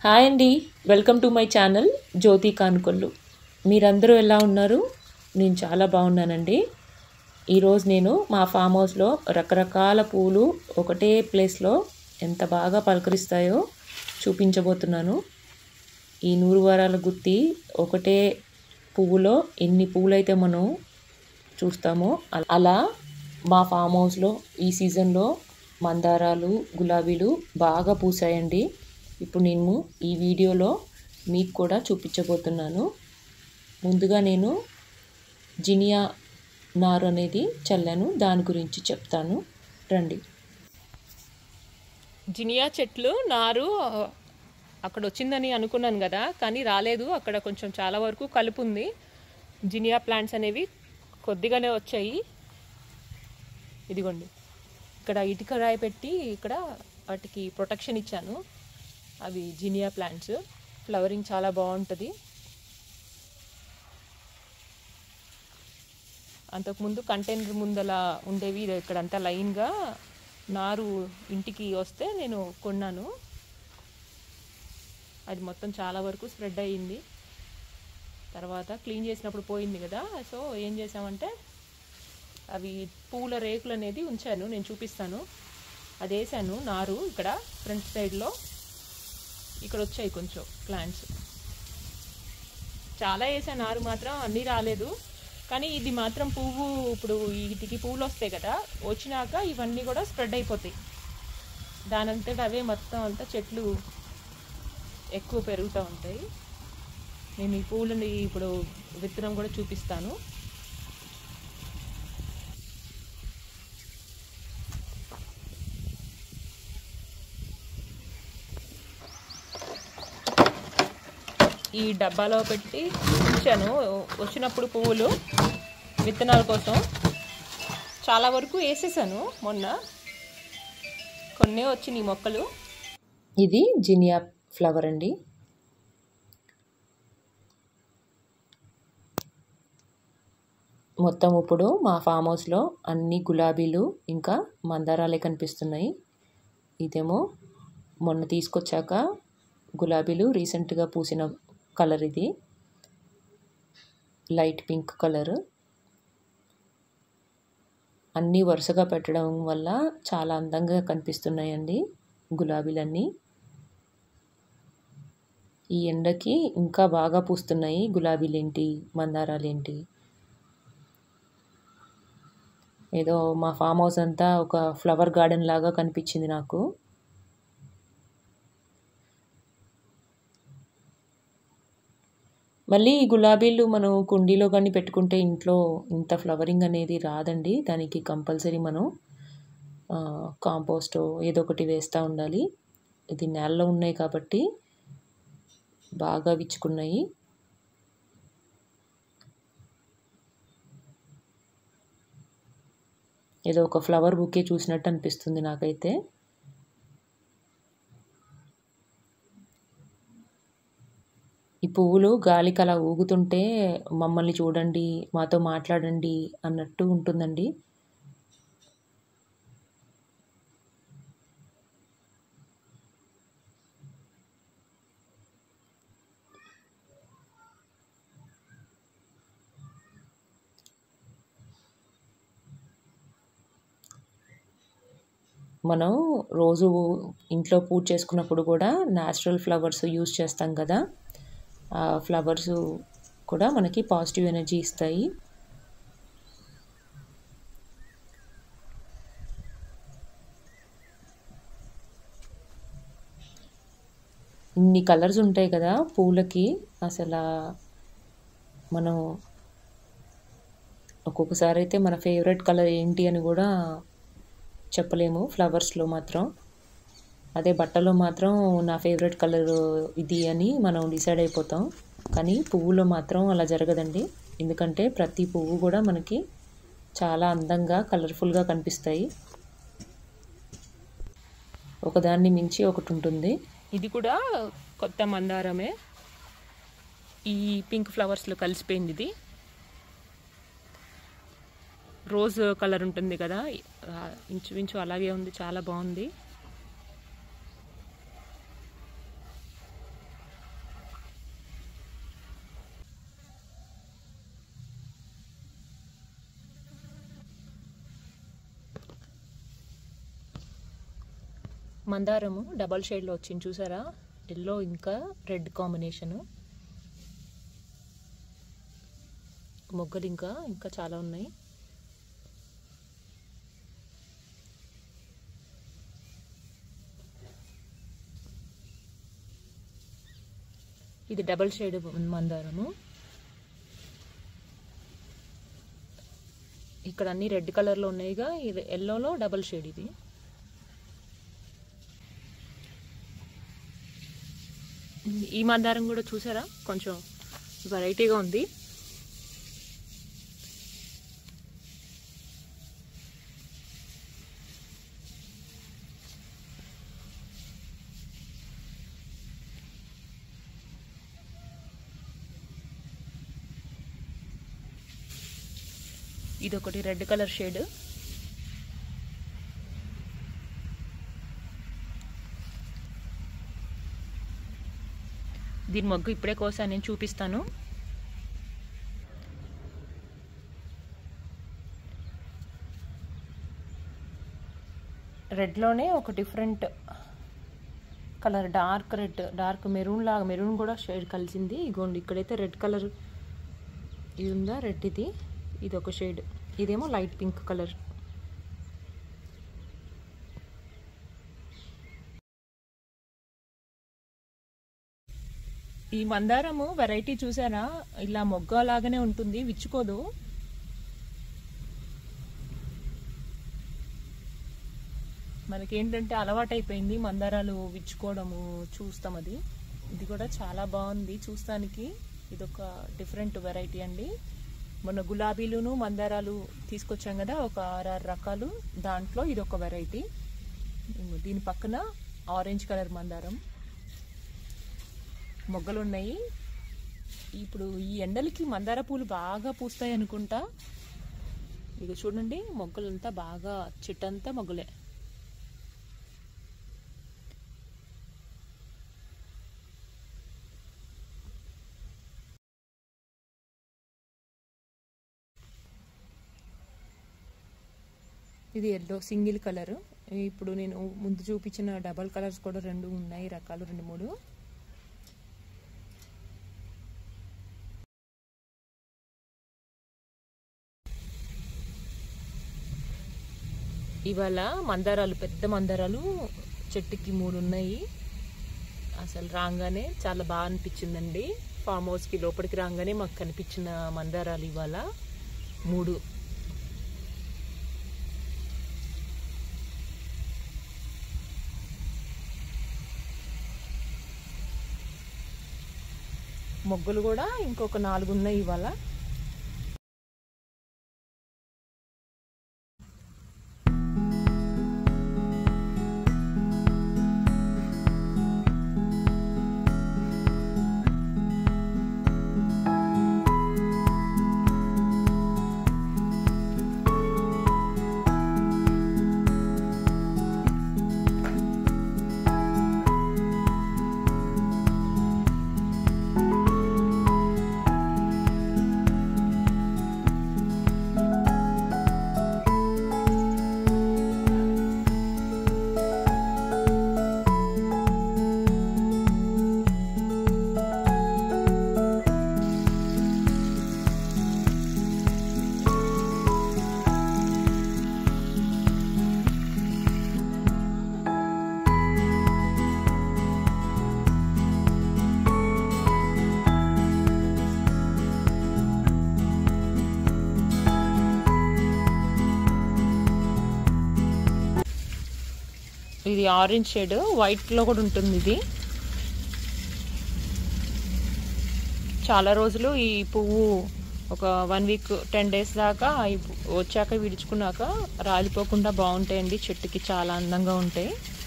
hi అండి welcome to my channel Jyothi Kanukollu మీరందరూ ఎలా ఉన్నారు నేను చాలా బాగున్నానండి ఈరోజు నేను మా ఫామ్ హౌస్లో రకరకాల పూలు ఒకటే ప్లేస్లో ఎంత బాగా పలకరిస్తాయో చూపించబోతున్నాను ఈ నూరు వారాల గుత్తి ఒకటే పువ్వులో ఎన్ని పువ్వులైతే మనం చూస్తామో అ- అలా మా ఫామ్ హౌస్లో ఈ సీజన్లో మందారాలు గులాబీలు బాగా పూసాయండి ఇప్పుడు నేను ఈ వీడియోలో మీకు కూడా చూపించబోతున్నాను ముందుగా నేను జినియా నారు అనేది చల్లాను దాని గురించి చెప్తాను రండి జినియా చెట్లు నారు ఆ, అక్కడ వచ్చిందని అనుకున్నాను కదా కానీ రాలేదు అక్కడ కొంచెం చాలా వరకు కలుపు ఉంది జినియా ప్లాంట్స్ అనేవి కొద్దిగానే వచ్చాయి ఇదిగోండి ఇక్కడ ఇటుక రాయి పెట్టి ఇక్కడ వాటికి ప్రొటెక్షన్ ఇచ్చాను అవి జినియా ప్లాంట్స్ ఫ్లవరింగ్ చాలా బాగుంటుంది అంతకుముందు కంటైనర్ ముందల ఉండేవి ఇది ఇక్కడంతా లైన్గా నారు ఇంటికి వస్తే నేను కొన్నాను అది మొత్తం చాలా వరకు స్ప్రెడ్ అయ్యింది తర్వాత క్లీన్ చేసినప్పుడు పోయింది కదా సో ఏం చేసామంటే అవి పూల రేకులు అనేది ఉంచాను నేను చూపిస్తాను అది వేసాను నారు ఇక్కడ ఫ్రంట్ సైడ్లో ఇక్కడ వచ్చాయి కొంచెం ప్లాంట్స్ చాలా వేసాను నారు మాత్రం అన్నీ రాలేదు కానీ ఇది మాత్రం పువ్వు ఇప్పుడు వీటికి పువ్వులు వస్తాయి కదా వచ్చినాక ఇవన్నీ కూడా స్ప్రెడ్ అయిపోతాయి దానంతట అవే మొత్తం అంతా చెట్లు ఎక్కువ పెరుగుతూ ఉంటాయి నేను ఈ పువ్వులని ఇప్పుడు విత్తనం కూడా చూపిస్తాను ఈ డబ్బాలో పెట్టి ఉంచాను వచ్చినప్పుడు పువ్వులు విత్తనాల కోసం చాలా వరకు వేసేసాను మొన్న కొన్ని వచ్చినాయి మొక్కలు ఇది జినియా ఫ్లవర్ అండి మొత్తం ఇప్పుడు మా ఫామ్ హౌస్లో అన్ని గులాబీలు ఇంకా మందారాలే కనిపిస్తున్నాయి ఇదేమో మొన్న తీసుకొచ్చాక గులాబీలు రీసెంట్గా పూసిన కలర్ ఇది లైట్ పింక్ కలర్ అన్నీ వరుసగా పెట్టడం వల్ల చాలా అందంగా కనిపిస్తున్నాయండి గులాబీలన్నీ ఈ ఎండకి ఇంకా బాగా పూస్తున్నాయి గులాబీలేంటి మందారాలేంటి ఏదో మా ఫామ్ హౌస్ అంతా ఒక ఫ్లవర్ గార్డెన్ లాగా కనిపించింది నాకు మళ్ళీ ఈ గులాబీలు మనం కుండీలో కానీ పెట్టుకుంటే ఇంట్లో ఇంత ఫ్లవరింగ్ అనేది రాదండి దానికి కంపల్సరీ మనం కాంపోస్ట్ ఏదో ఒకటి వేస్తూ ఉండాలి ఇది నేలలో ఉన్నాయి కాబట్టి బాగా విచ్చుకున్నాయి ఏదో ఒక ఫ్లవర్ బుకే చూసినట్టు అనిపిస్తుంది నాకైతే ఈ పువ్వులు గాలికి అలా ఊగుతుంటే మమ్మల్ని చూడండి మాతో మాట్లాడండి అన్నట్టు ఉంటుందండి మనం రోజు ఇంట్లో పూజ చేసుకున్నప్పుడు కూడా న్యాచురల్ ఫ్లవర్స్ యూస్ చేస్తాం కదా ఆ ఫ్లవర్స్ కూడా మనకి పాజిటివ్ ఎనర్జీ ఇస్తాయి ఇన్ని కలర్స్ ఉంటాయి కదా పూలకి అసలు మనం ఒక్కొక్కసారి అయితే మన ఫేవరెట్ కలర్ ఏంటి అని కూడా చెప్పలేము ఫ్లవర్స్లో మాత్రం అదే బట్టలో మాత్రం నా ఫేవరెట్ కలర్ ఇది అని మనం డిసైడ్ అయిపోతాం కానీ పువ్వులో మాత్రం అలా జరగదండి ఎందుకంటే ప్రతి పువ్వు కూడా మనకి చాలా అందంగా కలర్ఫుల్గా కనిపిస్తాయి ఒకదాన్ని మించి ఒకటి ఉంటుంది ఇది కూడా కొత్త మందారమే ఈ పింక్ ఫ్లవర్స్లో కలిసిపోయింది ఇది రోజ్ కలర్ ఉంటుంది కదా ఆ, ఇంచుమించు అలాగే ఉంది చాలా బాగుంది మందారము డబల్ షేడ్లో వచ్చింది చూసారా ఎల్లో ఇంకా రెడ్ కాంబినేషను మొగ్గలు ఇంకా ఇంకా చాలా ఉన్నాయి ఇది డబల్ షేడ్ మందారము ఇక్కడ అన్ని రెడ్ కలర్లో ఉన్నాయిగా ఇది ఎల్లోలో డబల్ షేడ్ ఇది ఈ మందారం కూడా చూసారా కొంచెం వెరైటీగా ఉంది ఇది ఒకటి రెడ్ కలర్ షేడ్ దీని మొగ్గు ఇప్పుడే కోసా నేను చూపిస్తాను రెడ్లోనే ఒక different colour dark red dark maroon లాగా మెరూన్ కూడా షేడ్ కలిసింది ఇగోండి ఇక్కడైతే రెడ్ కలర్ ఇది ఉందా రెడ్ ఇది ఇది ఒక షేడ్ ఇదేమో లైట్ పింక్ కలర్ ఈ మందారము వెరైటీ చూసారా ఇలా మొగ్గ లాగానే ఉంటుంది విచ్చుకోదు మనకేంటంటే అలవాటైపోయింది మందారాలు విచ్చుకోవడము చూస్తాం అది ఇది కూడా చాలా బాగుంది చూస్తానికి ఇది ఒక డిఫరెంట్ వెరైటీ అండి మొన్న గులాబీలును మందారాలు తీసుకొచ్చాం కదా ఒక ఆరారు రకాలు దాంట్లో ఇది ఒక వెరైటీ దీని పక్కన ఆరెంజ్ కలర్ మందారం మొగ్గలు ఉన్నాయి ఇప్పుడు ఈ ఎండలకి మందార పూలు బాగా పూస్తాయి అనుకుంటా ఇక చూడండి మొగ్గలంతా బాగా చిట్టంతా మొగ్గలే ఇది ఎల్లో సింగిల్ కలర్ ఇప్పుడు నేను ముందు చూపించిన డబల్ కలర్స్ కూడా రెండు ఉన్నాయి రకాలు రెండు మూడు ఇవాళ మందారాలు పెద్ద మందారాలు చెట్టుకి మూడు ఉన్నాయి అసలు రాగానే చాలా బాగా అనిపించిందండి ఫామ్ హౌస్కి లోపలికి రాగానే మాకు కనిపించిన మందారాలు ఇవాళ మూడు మొగ్గులు కూడా ఇంకొక నాలుగు ఉన్నాయి ఇవాళ ఇది ఆరెంజ్ షేడ్ వైట్లో కూడా ఉంటుంది ఇది చాలా రోజులు ఈ పువ్వు ఒక వన్ వీక్ టెన్ డేస్ దాకా ఈ పు- వచ్చాక విడుచుకున్నాక రాలిపోకుండా బాగుంటాయండి చెట్టుకి చాలా అందంగా ఉంటాయి